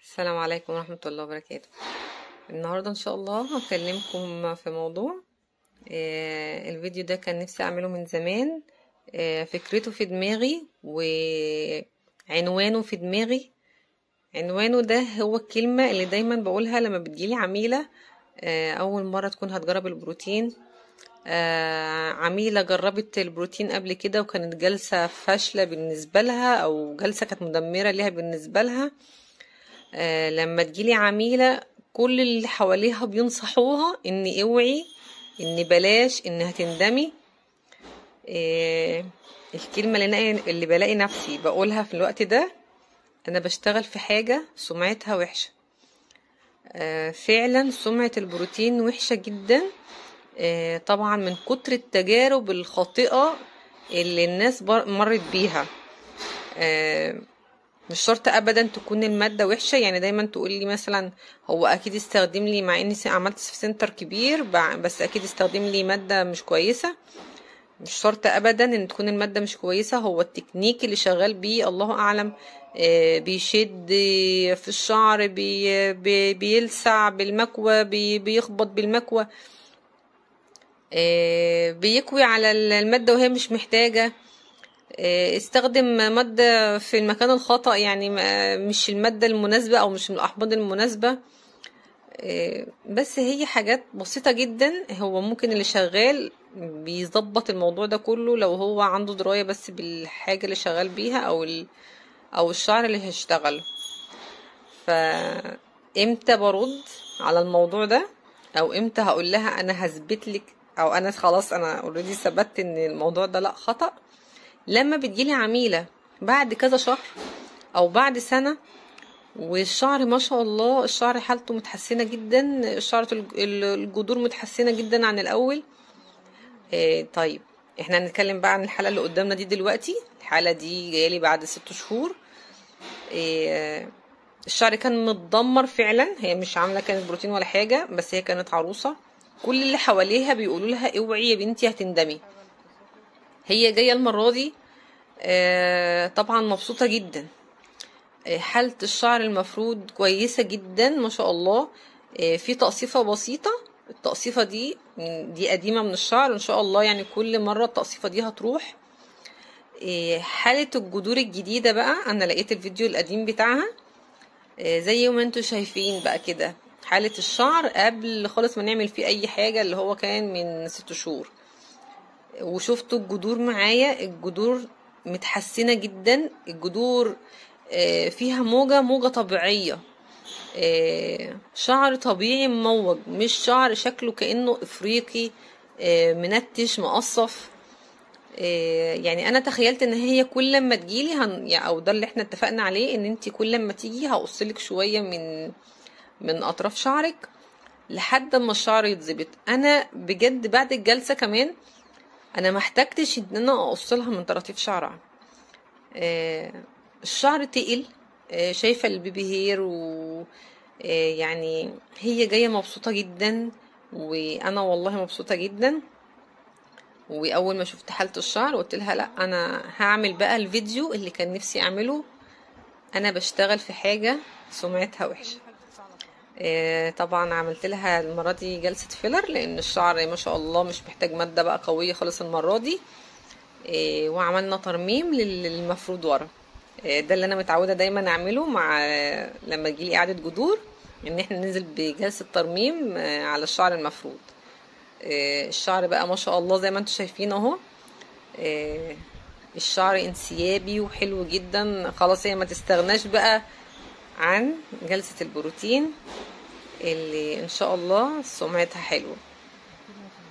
السلام عليكم ورحمة الله وبركاته النهاردة إن شاء الله هكلمكم في موضوع آه، الفيديو ده كان نفسي أعمله من زمان آه، فكرته في دماغي وعنوانه في دماغي عنوانه ده هو الكلمة اللي دايما بقولها لما بتجيلي عميلة آه، أول مرة تكون هتجرب البروتين آه، عميلة جربت البروتين قبل كده وكانت جلسة فاشلة بالنسبة لها أو جلسة كانت مدمرة ليها بالنسبة لها آه، لما تجيلي عميلة كل اللي حواليها بينصحوها ان اوعي ان بلاش ان هتندمي آه، الكلمة اللي, نا- اللي بلاقي نفسي بقولها في الوقت ده انا بشتغل في حاجة سمعتها وحشة آه، فعلا سمعة البروتين وحشة جدا آه، طبعا من كتر التجارب الخاطئة اللي الناس بر- مرت بيها آه، مش شرط ابدا تكون الماده وحشه يعني دايما تقول لي مثلا هو اكيد استخدم لي مع اني س- عملت في سنتر كبير بع- بس اكيد استخدم لي ماده مش كويسه مش شرط ابدا ان تكون الماده مش كويسه هو التكنيك اللي شغال بيه الله اعلم آه، بيشد في الشعر بي بي بيلسع بالمكوى بي بيخبط بالمكوى آه، بيكوي على الماده وهي مش محتاجه آه، استخدم مادة في المكان الخطأ يعني ما- مش المادة المناسبة أو مش من الأحماض المناسبة آه، بس هي حاجات بسيطة جدا هو ممكن اللي شغال بيظبط الموضوع ده كله لو هو عنده دراية بس بالحاجة اللي شغال بيها أو ال... أو الشعر اللي هيشتغله فامتى برد على الموضوع ده او امتى هقول لها انا هثبت لك او انا خلاص انا اوريدي ثبت ان الموضوع ده لا خطأ لما بتجيلي عميلة بعد كذا شهر او بعد سنة والشعر ما شاء الله الشعر حالته متحسنة جدا شعرة الج- الجذور متحسنة جدا عن الاول إيه طيب احنا هنتكلم بقى عن الحالة اللي قدامنا دي دلوقتي الحالة دي جايلي بعد ست شهور إيه الشعر كان متدمر فعلا هي مش عاملة كانت بروتين ولا حاجة بس هي كانت عروسة كل اللي حواليها بيقولوا لها اوعي يا بنتي هتندمي هي جاية المرة دي آه، طبعا مبسوطة جدا آه، حالة الشعر المفروض كويسة جدا ما شاء الله آه، في تقصيفة بسيطة التقصيفة دي م، دي قديمة من الشعر ان شاء الله يعني كل مرة التقصيفة دي هتروح آه، حالة الجذور الجديدة بقى انا لقيت الفيديو القديم بتاعها آه، زي ما انتوا شايفين بقى كده حالة الشعر قبل خالص ما نعمل فيه اي حاجة اللي هو كان من ست شهور وشفتوا الجذور معايا الجذور متحسنة جدا الجذور آه، فيها موجة موجة طبيعية آه، شعر طبيعي مموج مش شعر شكله كأنه افريقي آه، منتش مقصف آه، يعني انا تخيلت ان هي كل لما تجيلي هن... يعني او ده اللي احنا اتفقنا عليه ان انت كل لما تيجي هقصلك شوية من من اطراف شعرك لحد ما الشعر يتظبط انا بجد بعد الجلسة كمان انا ما احتجتش ان انا اقصلها من طراطيف شعرها آه، الشعر تقل آه، شايفة البيبي هير و آه، يعني هي جاية مبسوطة جدا وانا والله مبسوطة جدا واول ما شفت حالة الشعر قلت لها لا انا هعمل بقى الفيديو اللي كان نفسي اعمله انا بشتغل في حاجة سمعتها وحشة آه، طبعا عملت لها المرة دي جلسة فيلر لان الشعر ما شاء الله مش محتاج مادة بقى قوية خالص المرة دي آه، وعملنا ترميم لل- للمفروض ورا آه، ده اللي انا متعودة دايما اعمله مع آه، لما تجيلي قعدة جذور ان احنا ننزل بجلسة ترميم آه، على الشعر المفروض آه، الشعر بقى ما شاء الله زي ما انتم شايفين اهو آه، الشعر انسيابي وحلو جدا خلاص هي ما تستغناش بقى عن جلسة البروتين اللي ان شاء الله سمعتها حلوة